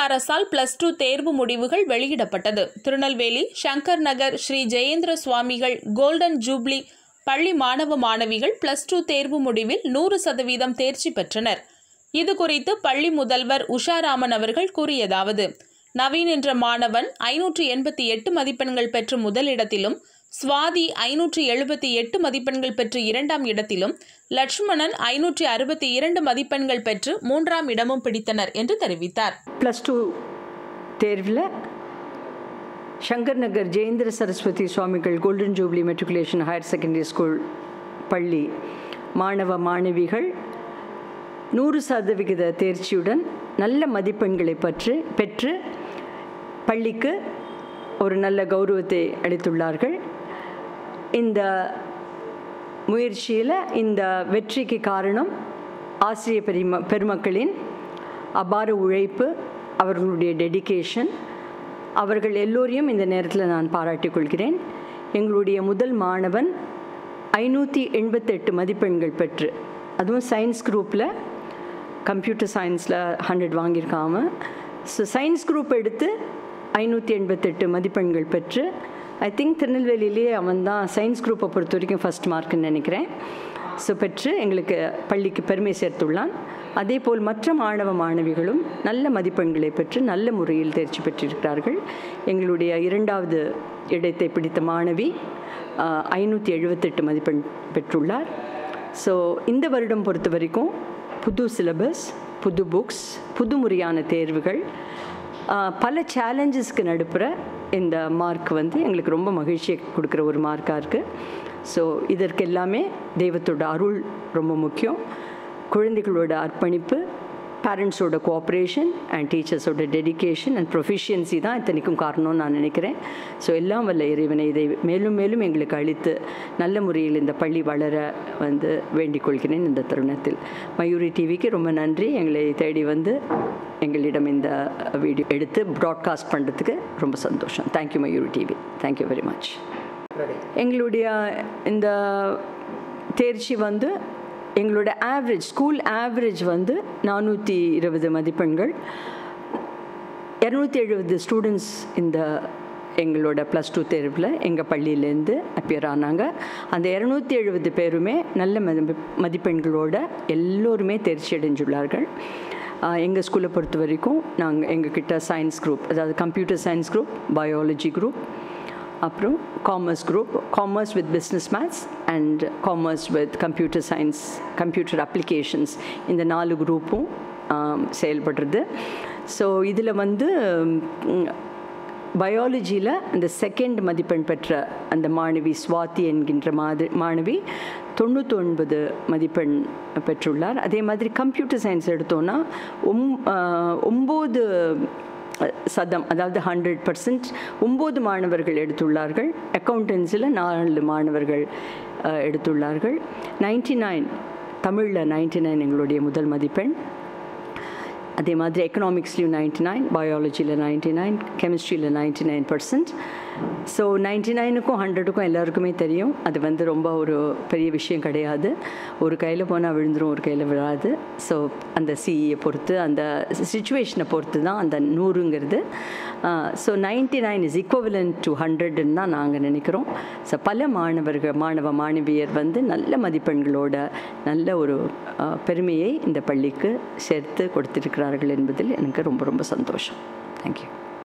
அரசால் plus two தேர்வு முடிவுகள் வெளியிடப்பட்டது திருநெல்வேலி சங்கர் நகர் ஸ்ரீ ஜெயேந்திர சுவாமிகள் கோல்டன் ஜூப்ளி பள்ளி மாணவ மாணவிகள் பிளஸ் டூ தேர்வு முடிவில் நூறு சதவீதம் தேர்ச்சி பெற்றனர் இது குறித்து பள்ளி முதல்வர் உஷாராமன் அவர்கள் கூறியதாவது நவீன் என்ற மாணவன் ஐநூற்று எண்பத்தி எட்டு மதிப்பெண்கள் பெற்று முதலிடத்திலும் சுவாதி ஐநூற்றி எழுபத்தி எட்டு மதிப்பெண்கள் பெற்று இரண்டாம் இடத்திலும் லட்சுமணன் ஐநூற்றி அறுபத்தி இரண்டு மதிப்பெண்கள் பெற்று மூன்றாம் இடமும் பிடித்தனர் என்று தெரிவித்தார் ப்ளஸ் டூ தேர்வில் சங்கர் நகர் Jayendra Saraswathi Swamigal golden jubilee matriculation higher secondary school பள்ளி மாணவ மாணவிகள் நூறு சதவிகித தேர்ச்சியுடன் நல்ல மதிப்பெண்களை பற்று பெற்று பள்ளிக்கு ஒரு நல்ல கௌரவத்தை அளித்துள்ளார்கள் இந்த முயற்சியில் இந்த வெற்றிக்கு காரணம் ஆசிரிய பெரும பெருமக்களின் அபார உழைப்பு அவர்களுடைய டெடிகேஷன் அவர்கள் எல்லோரையும் இந்த நேரத்தில் நான் பாராட்டிக் கொள்கிறேன் எங்களுடைய முதல் மாணவன் ஐநூற்றி எண்பத்தெட்டு மதிப்பெண்கள் பெற்று அதுவும் சயின்ஸ் குரூப்பில் கம்ப்யூட்டர் சயின்ஸில் ஹண்ட்ரட் வாங்கியிருக்காம ஸோ சயின்ஸ் குரூப் எடுத்து ஐநூற்றி எண்பத்தெட்டு மதிப்பெண்கள் பெற்று ஐ திங்க் திருநெல்வேலியிலேயே அவன் தான் சயின்ஸ் குரூப்பை பொறுத்த வரைக்கும் ஃபஸ்ட் மார்க்குன்னு நினைக்கிறேன் ஸோ பெற்று எங்களுக்கு பள்ளிக்கு பெருமை சேர்த்துள்ளான் அதே போல் மற்ற மாணவ மாணவிகளும் நல்ல மதிப்பெண்களை பெற்று நல்ல முறையில் தேர்ச்சி பெற்றிருக்கிறார்கள் எங்களுடைய இரண்டாவது இடத்தை பிடித்த மாணவி ஐநூற்றி எழுபத்தெட்டு மதிப்பெண் பெற்றுள்ளார் ஸோ இந்த வருடம் பொறுத்த வரைக்கும் புது சிலபஸ் புது புக்ஸ் புது முறையான தேர்வுகள் பல சேலஞ்சஸ்க்கு நடுப்புற இந்த மார்க் வந்து எங்களுக்கு ரொம்ப மகிழ்ச்சியை கொடுக்குற ஒரு மார்க்காக இருக்குது ஸோ இதற்கு எல்லாமே தெய்வத்தோட அருள் ரொம்ப முக்கியம் குழந்தைகளோட அர்ப்பணிப்பு பேரண்ட்ஸோட கோஆப்ரேஷன் அண்ட் டீச்சர்ஸோட டெடிக்கேஷன் அண்ட் ப்ரொஃபிஷியன்சி தான் இத்தனைக்கும் காரணம்னு நான் நினைக்கிறேன் ஸோ எல்லாம் வல்ல இறைவனை இதை மேலும் மேலும் எங்களுக்கு அளித்து நல்ல முறையில் இந்த பள்ளி வளர வந்து வேண்டிக் கொள்கிறேன் இந்த தருணத்தில் மயூரி டிவிக்கு ரொம்ப நன்றி எங்களை தேடி வந்து எங்களிடம் இந்த வீடியோ எடுத்து ப்ராட்காஸ்ட் பண்ணுறதுக்கு ரொம்ப சந்தோஷம் thank you Mayuri TV thank you very much எங்களுடைய இந்த தேர்ச்சி வந்து எங்களோட ஆவரேஜ் ஸ்கூல் ஆவரேஜ் வந்து நானூற்றி இருபது மதிப்பெண்கள் இரநூத்தி எழுபது ஸ்டூடெண்ட்ஸ் இந்த எங்களோட ப்ளஸ் டூ தேர்வில் எங்கள் பள்ளியிலேருந்து அப்பியர் ஆனாங்க அந்த இரநூத்தி எழுபது பேருமே நல்ல மதி மதிப்பெண்களோட எல்லோருமே தேர்ச்சி அடைஞ்சுள்ளார்கள் எங்கள் ஸ்கூலை பொறுத்த வரைக்கும் நாங்கள் எங்ககிட்ட சயின்ஸ் குரூப் அதாவது computer science group biology group அப்புறம் commerce group commerce with business maths and commerce with computer science computer applications இந்த நாலு குரூப்பும் செயல்படுறது ஸோ இதில் வந்து பயாலஜியில் அந்த செகண்ட் மதிப்பெண் பெற்ற அந்த மாணவி சுவாதி என்கின்ற மாதிரி மாணவி தொண்ணூத்தொன்பது மதிப்பெண் பெற்றுள்ளார் அதே மாதிரி கம்ப்யூட்டர் சயின்ஸ் எடுத்தோன்னா ஒம் ஒம்பது சதம் அதாவது ஹண்ட்ரட் பர்சன்ட் ஒம்பது மாணவர்கள் எடுத்துள்ளார்கள் அக்கௌண்டன்ஸில் நாலு மாணவர்கள் எடுத்துள்ளார்கள் நைன்டி நைன் தமிழில் நைன்டி நைன் எங்களுடைய முதல் மதிப்பெண் அதே மாதிரி எக்கனாமிக்ஸ்லேயும் நைன்டி நைன் பயாலஜியில் நைன்டி நைன் கெமிஸ்ட்ரியில் ninety nine percent so ninety நைனுக்கும் ஹண்ட்ரடுக்கும் எல்லாருக்குமே தெரியும் அது வந்து ரொம்ப ஒரு பெரிய விஷயம் கிடையாது ஒரு கையில் போனால் விழுந்துடும் ஒரு கையில் விழாது ஸோ அந்த சிஇயை பொறுத்து அந்த சுச்சுவேஷனை பொறுத்து தான் அந்த நூறுங்கிறது so ninety nine is equivalent to ஹண்ட்ரட்னு தான் நாங்கள் நினைக்கிறோம் ஸோ பல மாணவர்கள் மாணவ மாணவியர் வந்து நல்ல மதிப்பெண்களோட நல்ல ஒரு பெருமையை இந்த பள்ளிக்கு சேர்த்து கொடுத்திருக்கிறார்கள் என்பதில் எனக்கு ரொம்ப ரொம்ப சந்தோஷம் தேங்க்யூ